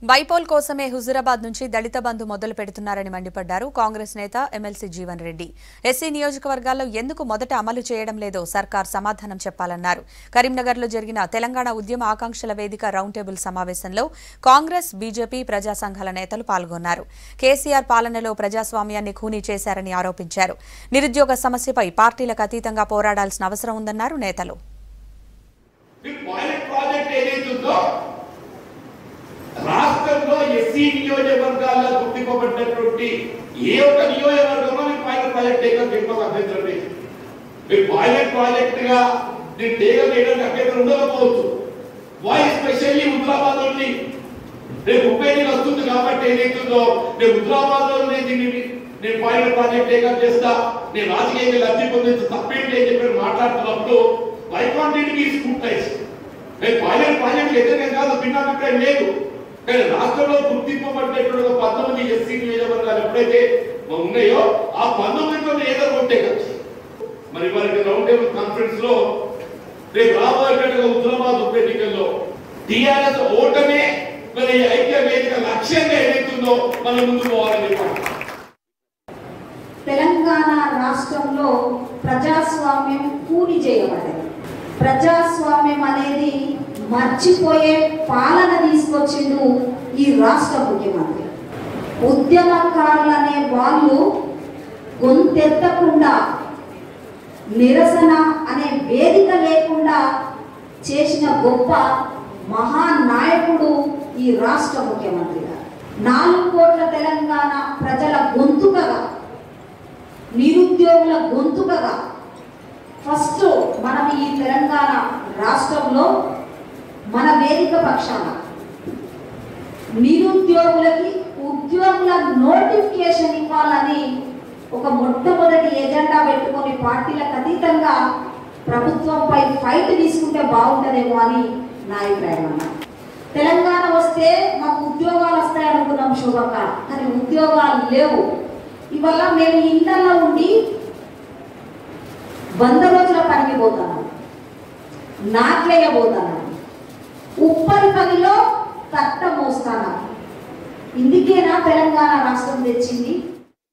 bypoll కోసమే హుజురాబాద్ నుంచి దళిత బంధు మొదలు పెడుతున్నారని మండిపడ్డారు కాంగ్రెస్ నేత ఎమ్మెల్సీ జీవన్ రెడ్డి ఎస్సీ నియోజకవర్గాల్లో ఎందుకు మొదట అమలు చేయడం లేదో సర్కార్ సమాధానం చెప్పాలన్నారు కరీంనగర్లో జరిగిన తెలంగాణ ఉద్యమ ఆకాంక్షల వేదిక రౌండ్ టేబుల్ సమావేశంలో కాంగ్రెస్ బీజేపీ ప్రజా సంఘాల నేతలు పాల్గొన్నారు కేసీఆర్ పాలనలో ప్రజాస్వామ్యాన్ని ఖూనీ చేశారని ఆరోపించారు నిరుద్యోగ సమస్యపై పార్టీలకు అతీతంగా పోరాడాల్సిన అవసరం ఉందన్నారు నేతలు ఈ పైలట్ ప్రాజెక్ట్ ఏదైతుందో రాష్ట్రంలో ఎస్సీ నియోజకవర్గాల్లో గుర్తింపబడినటువంటి ఏ ఒక్క నియోజకవర్గంలో మీరు పైలట్ ప్రాజెక్ట్ ఏదో చెప్పక అభ్యంతరం లేదు మీరు పైలట్ ప్రాజెక్ట్ గా మీరు టేకం చేయడానికి అభ్యంతరం ఉండకపోవచ్చు వై స్పెషల్లీ హుజరాబాద్ నుండి రేపు ముప్పై ఎనిమిది వస్తుంది కాబట్టి ఏదైతుందో రేపు హుజరాబాద్ లో దీన్ని నేను పైలట్ ప్రాజెక్ట్ టేకప్ చేస్తా నేను రాజకీయంగా లబ్ధి పొందించి తప్పేంటి అని చెప్పి మాట్లాడుతున్నప్పుడు why can't it be scrutinise నేను పైలట్ ప్రాజెక్ట్ వ్యతిరేకం కాదు భిన్నాభిప్రాయం లేదు కానీ రాష్ట్రంలో గుర్తింపబడినటువంటి ఒక పంతొమ్మిది ఎస్సీ నియోజకవర్గాలు ఎప్పుడైతే ఉన్నాయో ఆ పంతొమ్మిదిలో ఏదో ఉంటే కదా మరి వారికి రౌండ్ టేబుల్ కాన్ఫరెన్స్ లో రేపు రాబోయేటట్టుగా హుజరాబాద్ ఉప ఎన్నికల్లో టిఆర్ఎస్ ఓటమే మరి ఐక్య వేదిక లక్ష్యంగా ఏదైతుందో మనం ముందుకు పోవాలని చెప్పాలి తెలంగాణ రాష్ట్రంలో ప్రజాస్వామ్యం కూలి చేయబడ్డది ప్రజాస్వామ్యం అనేది మర్చిపోయే పాలన తీసుకొచ్చిండు ఈ రాష్ట్ర ముఖ్యమంత్రి ఉద్యమకారులు అనే వాళ్ళు గొంతెత్తకుండా నిరసన అనే వేదిక లేకుండా చేసిన గొప్ప మహానాయకుడు ఈ రాష్ట్ర ముఖ్యమంత్రి గారు నాలుగు కోట్ల తెలంగాణ ప్రజల గొంతుకగా నిరుద్యోగుల గొంతుకగా ఫస్ట్ మనం ఈ తెలంగాణ రాష్ట్రంలో మన వేదిక పక్షాన నిరుద్యోగులకి ఉద్యోగుల నోటిఫికేషన్ ఇవ్వాలని ఒక మొట్టమొదటి ఎజెండా పెట్టుకొని పార్టీలకు అతీతంగా ప్రభుత్వంపై ఫైట్ తీసుకుంటే బాగుంటుందేమో అని నా అభిప్రాయం అన్నమాట తెలంగాణ వస్తే మాకు ఉద్యోగాలు వస్తాయనుకున్నాం శుభక కానీ ఉద్యోగాలు లేవు ఇవాళ మేము ఇంట్లో ఉండి వంద రోజుల పనికి పోతాను నాట్లేయబోతాను ఉప్పరి పనిలో తట్ట మోస్తాను ఇందుకేనా తెలంగాణ రాష్ట్రం తెచ్చింది